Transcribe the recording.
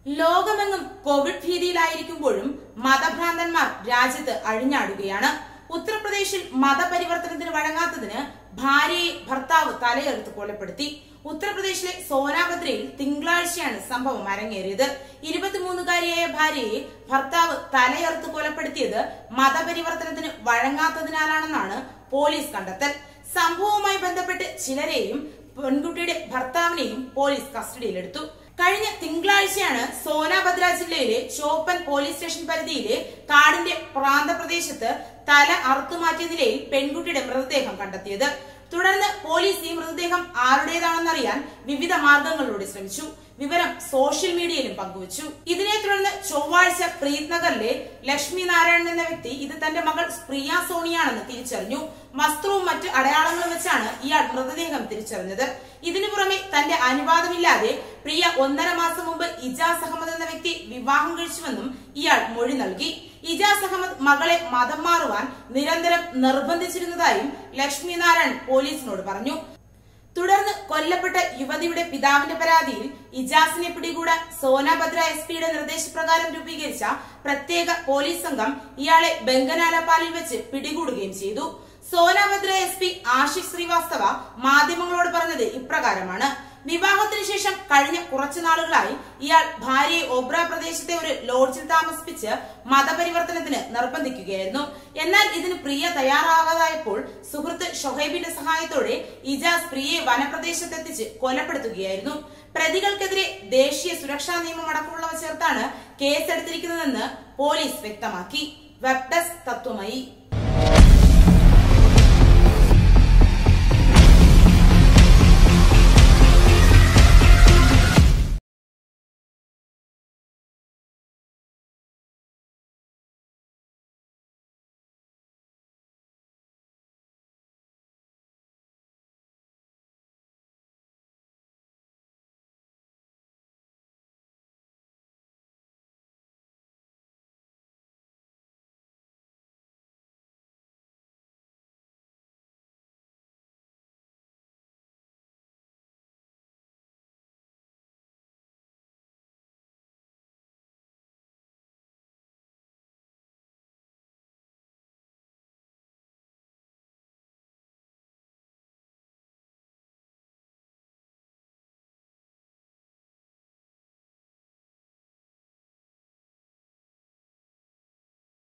ലോകമെങ്ങും കോവിഡ് ഭീതിയിലായിരിക്കുമ്പോഴും മതഭ്രാന്തന്മാർ രാജ്യത്ത് അഴിഞ്ഞാടുകയാണ് ഉത്തർപ്രദേശിൽ മതപരിവർത്തനത്തിന് വഴങ്ങാത്തതിന് ഭാര്യയെ ഭർത്താവ് തലയെടുത്ത് കൊലപ്പെടുത്തി ഉത്തർപ്രദേശിലെ സോനാഭദ്രയിൽ തിങ്കളാഴ്ചയാണ് സംഭവം അരങ്ങേറിയത് ഇരുപത്തിമൂന്നുകാരിയായ ഭാര്യയെ ഭർത്താവ് തലയെറുത്ത് കൊലപ്പെടുത്തിയത് മതപരിവർത്തനത്തിന് വഴങ്ങാത്തതിനാലാണെന്നാണ് പോലീസ് കണ്ടെത്തൽ സംഭവവുമായി ബന്ധപ്പെട്ട് ചിലരെയും പെൺകുട്ടിയുടെ ഭർത്താവിനെയും പോലീസ് കസ്റ്റഡിയിലെടുത്തു കഴിഞ്ഞ തിങ്കളാഴ്ചയാണ് സോനാഭദ്ര ജില്ലയിലെ ചോപ്പൻ പോലീസ് സ്റ്റേഷൻ പരിധിയിലെ കാടിന്റെ പ്രാന്തപ്രദേശത്ത് തല അറുത്തുമാറ്റിയ നിലയിൽ പെൺകുട്ടിയുടെ മൃതദേഹം കണ്ടെത്തിയത് തുടർന്ന് പോലീസ് ഈ മൃതദേഹം ആരുടേതാണെന്നറിയാൻ വിവിധ മാർഗങ്ങളിലൂടെ ശ്രമിച്ചു വിവരം സോഷ്യൽ മീഡിയയിലും പങ്കുവച്ചു ഇതിനെ തുടർന്ന് ചൊവ്വാഴ്ച പ്രീത് നഗറിലെ ലക്ഷ്മി നാരായണൻ എന്ന വ്യക്തി ഇത് തന്റെ മകൾ പ്രിയ സോണിയാണെന്ന് തിരിച്ചറിഞ്ഞു വസ്ത്രവും മറ്റ് അടയാളങ്ങളും വെച്ചാണ് ഇയാൾ മൃതദേഹം തിരിച്ചറിഞ്ഞത് ഇതിനു പുറമെ തന്റെ അനുവാദമില്ലാതെ പ്രിയ ഒന്നര മാസം മുമ്പ് ഇജാസ് അഹമ്മദ് എന്ന വ്യക്തി വിവാഹം കഴിച്ചുവെന്നും ഇയാൾ മൊഴി നൽകി ഇജാസ് അഹമ്മദ് മകളെ മതം മാറുവാൻ നിരന്തരം നിർബന്ധിച്ചിരുന്നതായും ലക്ഷ്മി നാരായൺ പോലീസിനോട് പറഞ്ഞു തുടർന്ന് കൊല്ലപ്പെട്ട യുവതിയുടെ പിതാവിന്റെ പരാതിയിൽ ഇജാസിനെ പിടികൂടാൻ സോനാഭദ്ര എസ് പിയുടെ നിർദ്ദേശപ്രകാരം രൂപീകരിച്ച പ്രത്യേക പോലീസ് സംഘം ഇയാളെ ബംഗനാല പാലിൽ വെച്ച് പിടികൂടുകയും ചെയ്തു സോനാഭദ്ര എസ് പി ആശിഷ് ശ്രീവാസ്തവ മാധ്യമങ്ങളോട് പറഞ്ഞത് ഇപ്രകാരമാണ് വിവാഹത്തിന് ശേഷം കഴിഞ്ഞ കുറച്ചു നാളുകളായി ഇയാൾ ഭാര്യയെ ഒബ്ര പ്രദേശത്തെ ഒരു ലോഡ്ജിൽ താമസിപ്പിച്ച് മതപരിവർത്തനത്തിന് നിർബന്ധിക്കുകയായിരുന്നു എന്നാൽ ഇതിന് പ്രിയ തയ്യാറാകാതായപ്പോൾ സുഹൃത്ത് ഷൊഹൈബിന്റെ സഹായത്തോടെ ഇജാസ് പ്രിയയെ വനപ്രദേശത്തെത്തിച്ച് കൊലപ്പെടുത്തുകയായിരുന്നു പ്രതികൾക്കെതിരെ ദേശീയ സുരക്ഷാ നിയമം അടക്കമുള്ളവ ചേർത്താണ് കേസെടുത്തിരിക്കുന്നതെന്ന് പോലീസ് വ്യക്തമാക്കി വെബ് ഡെസ്ക് തത്വമയി